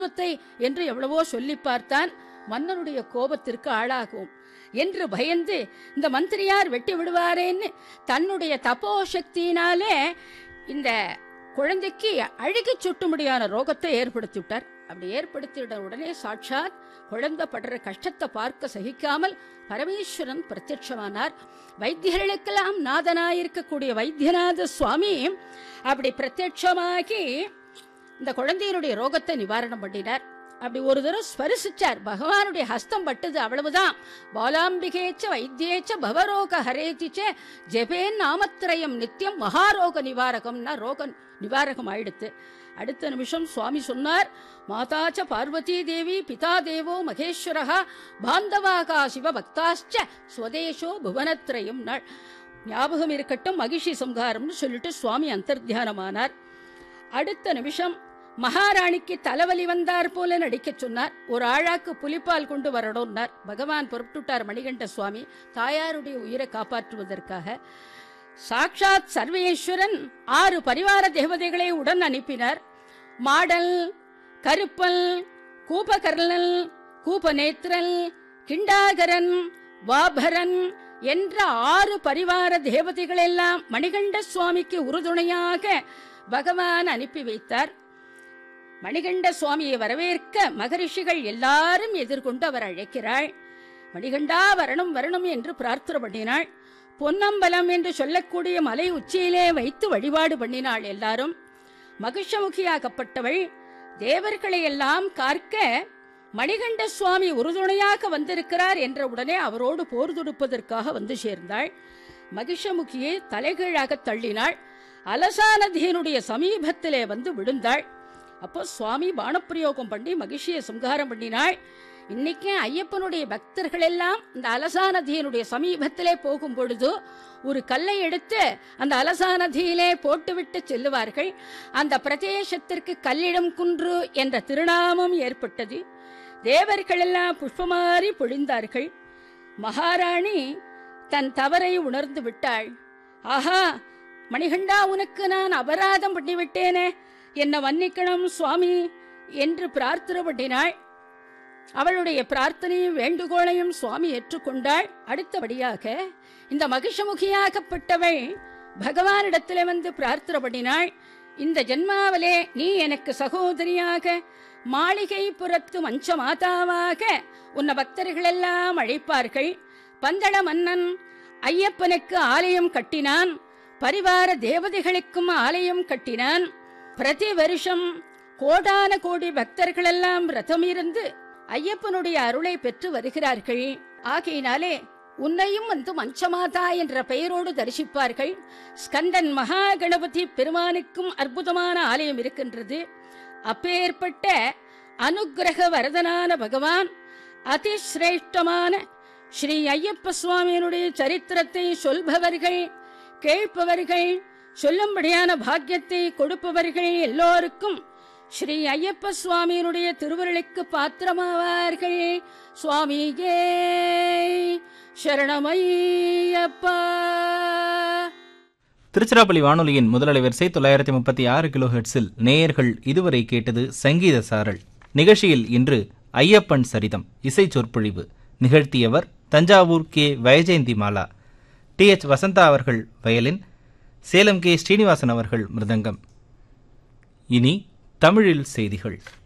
கோபத்தை என்று எவ்வளவோ சொல்லி பார்த்தான் மன்னனுடைய கோபத்திற்கு ஆளாகும் என்று பயந்து இந்த மந்திரியார் வெட்டி விடுவாரேன்னு தன்னுடைய தபோ சக்தியினாலே இந்த குழந்தைக்கு அழுகி சுட்டுமுடியான ரோகத்தை ஏற்படுத்தி விட்டார் அப்படி ஏற்படுத்திவிட உடனே சாட்சாத் குழந்தை படுற கஷ்டத்தை பார்க்க சகிக்காமல் பரமேஸ்வரன் பிரத்யட்சமானார் வைத்தியர்களுக்கெல்லாம் நாதனாயிருக்கக்கூடிய வைத்தியநாத சுவாமி அப்படி பிரத்யட்சமாகி இந்த குழந்தையினுடைய ரோகத்தை நிவாரணம் பண்ணினார் அப்படி ஒரு தடவை ஸ்பரிசிச்சார் பகவானுடைய ஹஸ்தம் பட்டது அவ்வளவுதான் பாலாம்பிகேச்ச வைத்தியேச்ச பவரோக ஹரேதிச்ச ஜெபேன் நாமத்திரயம் நித்தியம் மகாரோக நிவாரகம்னா ரோக நிவாரகம் ஆயிடுத்து அடுத்த நிமிஷம் சுவாமி சொன்னார் மாதாச்ச பார்வதி தேவி பிதா தேவோ மகேஸ்வரஹா பாந்தவாகா சிவ பக்தாச்ச ஸ்வதேஷோ புவனத்ரயம் நாள் ஞாபகம் இருக்கட்டும் மகிஷி சம்ஹாரம்னு சொல்லிட்டு சுவாமி அந்தர்த்தியானமானார் அடுத்த நிமிஷம் மகாராணிக்கு தலைவலி வந்தார் போல நடிக்க சொன்னார் ஒரு ஆழாக்கு புலிப்பால் கொண்டு வரணும்னார் பகவான் புறப்பட்டுட்டார் மணிகண்ட சுவாமி தாயாருடைய உயிரை காப்பாற்றுவதற்காக சாக்ஷாத் சர்வேஸ்வரன் ஆறு பரிவார தேவதைகளை உடன் அனுப்பினார் மாடல் கருப்பல் கூபகர்ணல் கூபநேத்திரல் கிண்டாகரன் வாபரன் என்ற ஆறு பரிவார தேவதைகளெல்லாம் மணிகண்ட சுவாமிக்கு உறுதுணையாக பகவான் அனுப்பி வைத்தார் மணிகண்ட சுவாமியை வரவேற்க மகரிஷிகள் எல்லாரும் எதிர்கொண்டு அவர் அழைக்கிறாள் மணிகண்டா வரணும் வரணும் என்று பிரார்த்தனை பண்ணினாள் பொன்னம்பலம் என்று சொல்லக்கூடிய மலை உச்சியிலே வைத்து வழிபாடு பண்ணினாள் எல்லாரும் மகிஷமுகியாகப்பட்டவள் தேவர்களை எல்லாம் கார்க்க மணிகண்ட சுவாமி உறுதுணையாக வந்திருக்கிறார் என்ற உடனே அவரோடு போர் தொடுப்பதற்காக வந்து சேர்ந்தாள் மகிஷமுகியை தலைகீழாக தள்ளினாள் அலசானதியனுடைய சமீபத்திலே வந்து விழுந்தாள் அப்போ சுவாமி பானப்பிரயோகம் பண்ணி மகிழ்ச்சியை சம்ஹாரம் பண்ணினாள் இன்னைக்கே ஐயப்பனுடைய பக்தர்கள் எல்லாம் இந்த அலசாநதியினுடைய சமீபத்திலே போகும் பொழுது ஒரு கல்லை எடுத்து அந்த அலசாநதியிலே போட்டுவிட்டு செல்லுவார்கள் அந்த பிரதேசத்திற்கு கல்லிடம் குன்று என்ற திருநாமம் ஏற்பட்டது தேவர்கள் எல்லாம் புஷ்பமாறி பொழிந்தார்கள் மகாராணி தன் தவறை உணர்ந்து விட்டாள் ஆஹா மணிகண்டா உனக்கு நான் அபராதம் பண்ணிவிட்டேனே என்ன மன்னிக்கணும் சுவாமி என்று பிரார்த்தனை பண்ணினாள் அவளுடைய பிரார்த்தனையும் வேண்டுகோளையும் சுவாமி ஏற்றுக்கொண்டாள் அடுத்தபடியாக இந்த மகிஷமுகியாகப்பட்டவள் பகவானிடத்திலே வந்து பிரார்த்தனை பண்ணினாள் இந்த ஜென்மாவிலே நீ எனக்கு சகோதரியாக மாளிகை புறத்து மஞ்ச மாதாவாக உன்ன பக்தர்கள் எல்லாம் அழைப்பார்கள் பந்தள மன்னன் ஐயப்பனுக்கு ஆலயம் கட்டினான் பரிவார தேவதைகளுக்கும் ஆலயம் கட்டினான் பிரதி வருஷம் கோடான கோடி பக்தர்கள் எல்லாம் ரதம் இருந்து ஐயப்பனுடைய அருளை பெற்று வருகிறார்கள் ஆகையினாலே உன்னையும் வந்து மஞ்சமாதா என்ற பெயரோடு தரிசிப்பார்கள் ஸ்கந்தன் மகா கணபதி பெருமானுக்கும் அற்புதமான ஆலயம் இருக்கின்றது அப்பேற்பட்ட அனுக்கிரக வரதனான பகவான் அதிசிரேஷ்டமான ஸ்ரீ ஐயப்ப சுவாமியினுடைய சரித்திரத்தை சொல்பவர்கள் கேட்பவர்கள் சொல்லும்படியான பாக்கியத்தை கொடுப்பவர்கள் எல்லோருக்கும் ஸ்ரீ ஐயப்ப சுவாமியினுடைய திருவருளுக்கு பாத்திரமாவார்கள் சுவாமியே சரணமையப்பா திருச்சிராப்பள்ளி வானொலியின் முதல் அலைவரிசை தொள்ளாயிரத்தி முப்பத்தி ஆறு கிலோ ஹெர்ட்ஸில் நேயர்கள் இதுவரை கேட்டது சங்கீத சாரல் நிகழ்ச்சியில் இன்று ஐயப்பன் சரிதம் இசை சொற்பொழிவு நிகழ்த்தியவர் Thanjavur K Vyjayanthi Mala T H Vasantha அவர்கள் வயலின் சேலம் கே ஸ்ரீனிவாசன் அவர்கள் மிருதங்கம் இனி தமிழில் செய்திகள்